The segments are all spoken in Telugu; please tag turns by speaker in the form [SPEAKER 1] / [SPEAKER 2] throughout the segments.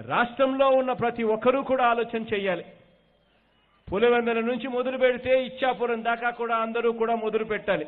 [SPEAKER 1] రాష్ట్రంలో ఉన్న ప్రతి ఒక్కరూ కూడా ఆలోచన చేయాలి పులివెందుల నుంచి మొదలు పెడితే ఇచ్చాపురం దాకా కూడా అందరూ కూడా మొదలు పెట్టాలి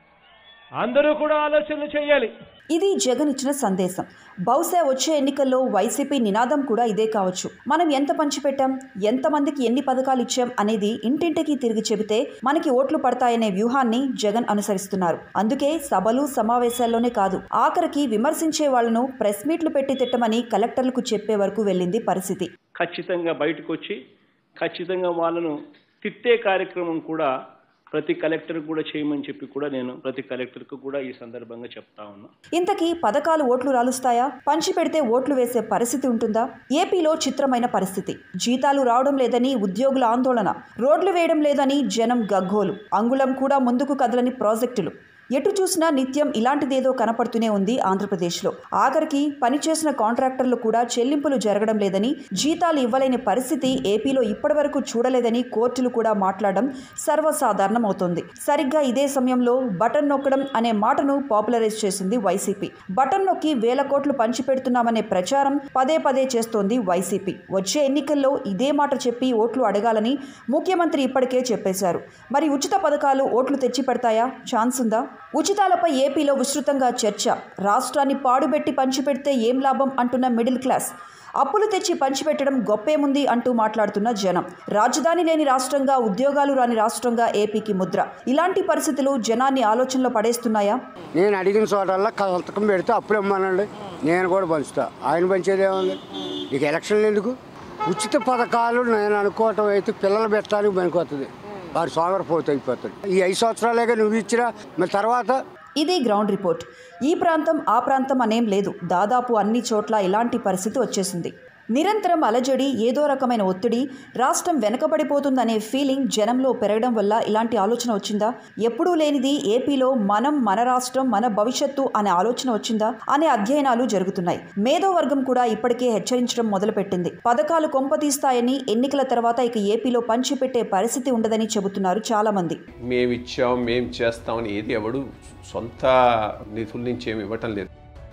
[SPEAKER 1] అందరూ కూడా ఆలోచనలు చేయాలి
[SPEAKER 2] ఇది జగన్ ఇచ్చిన సందేశం బహుశా వచ్చే ఎన్నికల్లో వైసీపీ నినాదం కూడా ఇదే కావచ్చు మనం ఎంత పంచిపెట్టాం ఎంతమందికి ఎన్ని పథకాలు ఇచ్చాం అనేది ఇంటింటికి తిరిగి చెబితే మనకి ఓట్లు పడతాయనే వ్యూహాన్ని జగన్ అనుసరిస్తున్నారు అందుకే సభలు సమావేశాల్లోనే కాదు ఆఖరికి విమర్శించే వాళ్లను ప్రెస్ మీట్లు పెట్టి తిట్టమని కలెక్టర్లకు చెప్పే వరకు వెళ్ళింది పరిస్థితి
[SPEAKER 1] ఖచ్చితంగా బయటకు వచ్చి ఖచ్చితంగా వాళ్ళను తిట్టే కార్యక్రమం కూడా ప్రతి కలెక్టర్ కూడా చేయమని చెప్పి కూడా నేను ప్రతి కలెక్టర్కు కూడా ఈ సందర్భంగా చెప్తా ఉన్నా
[SPEAKER 2] ఇంతకీ పథకాలు ఓట్లు రాలుస్తాయా పంచి పెడితే ఓట్లు వేసే పరిస్థితి ఉంటుందా ఏపీలో చిత్రమైన పరిస్థితి జీతాలు రావడం లేదని ఉద్యోగుల ఆందోళన రోడ్లు వేయడం లేదని జనం గగ్గోలు అంగుళం కూడా ముందుకు కదలని ప్రాజెక్టులు ఎటు చూసినా నిత్యం ఇలాంటిదేదో కనపడుతూనే ఉంది ఆంధ్రప్రదేశ్లో ఆఖరికి పనిచేసిన కాంట్రాక్టర్లు కూడా చెల్లింపులు జరగడం లేదని జీతాలు ఇవ్వలేని పరిస్థితి ఏపీలో ఇప్పటివరకు చూడలేదని కోర్టులు కూడా మాట్లాడడం సర్వసాధారణమవుతోంది సరిగ్గా ఇదే సమయంలో బటన్ నొక్కడం అనే మాటను పాపులరైజ్ చేసింది వైసీపీ బటన్ నొక్కి వేల కోట్లు పంచిపెడుతున్నామనే ప్రచారం పదే పదే చేస్తోంది వైసీపీ వచ్చే ఎన్నికల్లో ఇదే మాట చెప్పి ఓట్లు అడగాలని ముఖ్యమంత్రి ఇప్పటికే చెప్పేశారు మరి ఉచిత పథకాలు ఓట్లు తెచ్చి పెడతాయా ఛాన్స్ ఉందా ఉచితాలపై ఏపీలో విస్తృతంగా చర్చ రాష్ట్రాన్ని పాడుబెట్టి పంచిపెడితే ఏం లాభం అంటున్న మిడిల్ క్లాస్ అప్పులు తెచ్చి పంచిపెట్టడం గొప్పేముంది అంటూ మాట్లాడుతున్న జనం రాజధాని లేని రాష్ట్రంగా ఉద్యోగాలు రాని రాష్ట్రంగా ఏపీకి ముద్ర ఇలాంటి పరిస్థితులు జనాన్ని ఆలోచనలో పడేస్తున్నాయా
[SPEAKER 3] నేను అడిగిన చోటల్లా సంతకం పెడితే అప్పులు ఇమ్మనండి నేను కూడా పంచుతా ఆయన పంచేది ఏముంది ఇక ఎలక్షన్లు ఎందుకు ఉచిత పథకాలు నేను అనుకోవటం అయితే పిల్లలు పెట్టడానికి పనికొస్తుంది వారి సోమరపోతు అయిపోతుంది ఈ ఐదు సంవత్సరాలేగా నువ్వు ఇచ్చినా మరి తర్వాత
[SPEAKER 2] ఇది గ్రౌండ్ రిపోర్ట్ ఈ ప్రాంతం ఆ ప్రాంతం అనేం లేదు దాదాపు అన్ని చోట్ల ఇలాంటి పరిస్థితి వచ్చేసింది నిరంతరం అలజడి ఏదో రకమైన ఒత్తిడి రాష్ట్రం వెనకబడిపోతుందనే ఫీలింగ్ జనంలో పెరగడం వల్ల ఇలాంటి ఆలోచన వచ్చిందా ఎప్పుడూ లేనిది ఏపీలో మనం మన రాష్ట్రం మన భవిష్యత్తు అనే ఆలోచన వచ్చిందా అనే అధ్యయనాలు జరుగుతున్నాయి మేధో వర్గం కూడా ఇప్పటికే హెచ్చరించడం మొదలుపెట్టింది పథకాలు కొంపతీస్తాయని ఎన్నికల తర్వాత ఇక ఏపీలో పంచిపెట్టే పరిస్థితి ఉండదని చెబుతున్నారు చాలా మంది
[SPEAKER 4] మేము ఇచ్చాం మేము చేస్తామని ఏది ఎవడు సొంత నిధుల నుంచి ఏమి ఇవ్వటం లేదు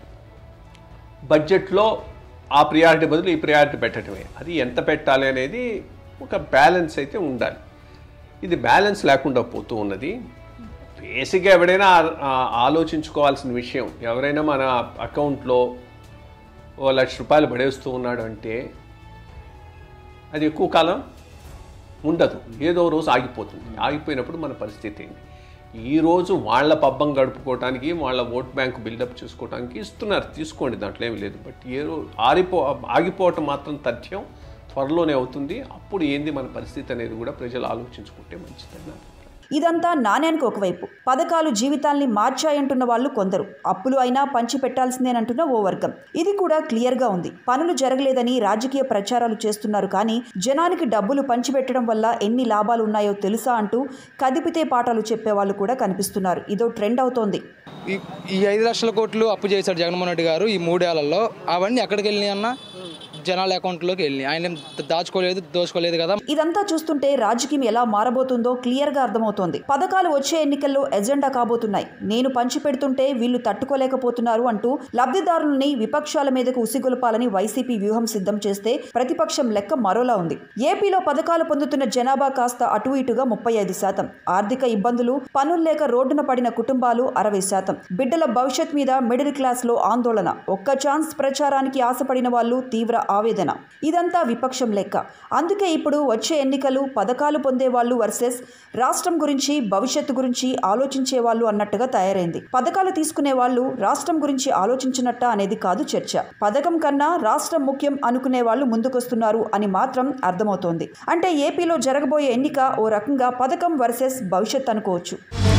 [SPEAKER 4] బడ్జెట్లో ఆ ప్రియారిటీ బదులు ఈ ప్రియారిటీ పెట్టడమే అది ఎంత పెట్టాలి అనేది ఒక బ్యాలెన్స్ అయితే ఉండాలి ఇది బ్యాలెన్స్ లేకుండా పోతూ ఉన్నది బేసిక్గా ఎవడైనా ఆ- ఆ- ఆలోచించుకోవాల్సిన విషయం ఎవరైనా మన అకౌంట్లో ఓ లక్ష రూపాయలు పడేస్తూ ఉన్నాడు అంటే అది ఎక్కువ కాలం ఉండదు ఏదో రోజు ఆగిపోతుంది ఆగిపోయినప్పుడు మన పరిస్థితి ఏంటి ఈ రోజు వాళ్ళ పబ్బం గడుపుకోవడానికి వాళ్ళ ఓట్ బ్యాంక్ బిల్డప్ చేసుకోవడానికి ఇస్తున్నారు తీసుకోండి దాంట్లో ఏమి లేదు బట్ ఏ రోజు ఆరిపో ఆగిపోవటం మాత్రం తథ్యం త్వరలోనే అవుతుంది అప్పుడు ఏంది మన పరిస్థితి అనేది కూడా ప్రజలు ఆలోచించుకుంటే మంచిదని నా అభిప్రాయం.
[SPEAKER 2] ఇదంతా నాణ్యానికి ఒకవైపు పథకాలు జీవితాల్ని మార్చాయంటున్న వాళ్ళు కొందరు అప్పులు అయినా పంచి పెట్టాల్సిందేనంటున్న ఓ వర్గం ఇది కూడా క్లియర్గా ఉంది పనులు జరగలేదని రాజకీయ ప్రచారాలు చేస్తున్నారు కానీ జనానికి డబ్బులు పంచిపెట్టడం వల్ల ఎన్ని లాభాలు ఉన్నాయో తెలుసా అంటూ కదిపితే పాఠాలు చెప్పేవాళ్ళు కూడా కనిపిస్తున్నారు ఇదో ట్రెండ్ అవుతోంది
[SPEAKER 5] ఈ ఈ ఐదు లక్షల కోట్లు అప్పు చేశాడు జగన్మోహన్ రెడ్డి గారు ఈ మూడేళ్లలో అవన్నీ ఎక్కడికి వెళ్ళినాయి అన్న జనాల అకౌంట్లోకి వెళ్ళినాయి ఆయన ఏం దాచుకోలేదు దోచుకోలేదు కదా
[SPEAKER 2] ఇదంతా చూస్తుంటే రాజకీయం ఎలా మారబోతుందో క్లియర్గా అర్థమవుతోంది పథకాలు వచ్చే ఎన్నికల్లో ఎజెండా కాబోతున్నాయి నేను పంచిపెడుతుంటే వీళ్ళు తట్టుకోలేకపోతున్నారు అంటూ లబ్ధిదారుల్ని విపక్షాల మీదకు ఉసిగొల్పాలని వైసీపీ వ్యూహం సిద్ధం చేస్తే ప్రతిపక్షం లెక్క మరోలా ఉంది ఏపీలో పథకాలు పొందుతున్న జనాభా కాస్త అటు ఇటుగా ముప్పై ఐదు శాతం ఆర్థిక ఇబ్బందులు పనులు లేక రోడ్డున పడిన కుటుంబాలు అరవై శాతం బిడ్డల భవిష్యత్ మీద మిడిల్ క్లాస్ లో ఆందోళన ఒక్క ఛాన్స్ ప్రచారానికి ఆశపడిన వాళ్ళు తీవ్ర ఆవేదన ఇదంతా విపక్షం లెక్క అందుకే ఇప్పుడు వచ్చే ఎన్నికలు పథకాలు పొందే వాళ్ళు వర్సెస్ రాష్ట్రం గురించి భవిష్యత్తు గురించి ఆలోచించే వాళ్ళు అన్నట్టుగా తయారైంది పథకాలు తీసుకునే వాళ్ళు రాష్ట్రం గురించి ఆలోచించినట్ట అనేది కాదు చర్చ పథకం కన్నా రాష్ట్రం ముఖ్యం అనుకునే వాళ్ళు ముందుకొస్తున్నారు అని మాత్రం అర్థమవుతోంది అంటే ఏపీలో జరగబోయే ఎన్నిక ఓ రకంగా పథకం వర్సెస్ భవిష్యత్ అనుకోవచ్చు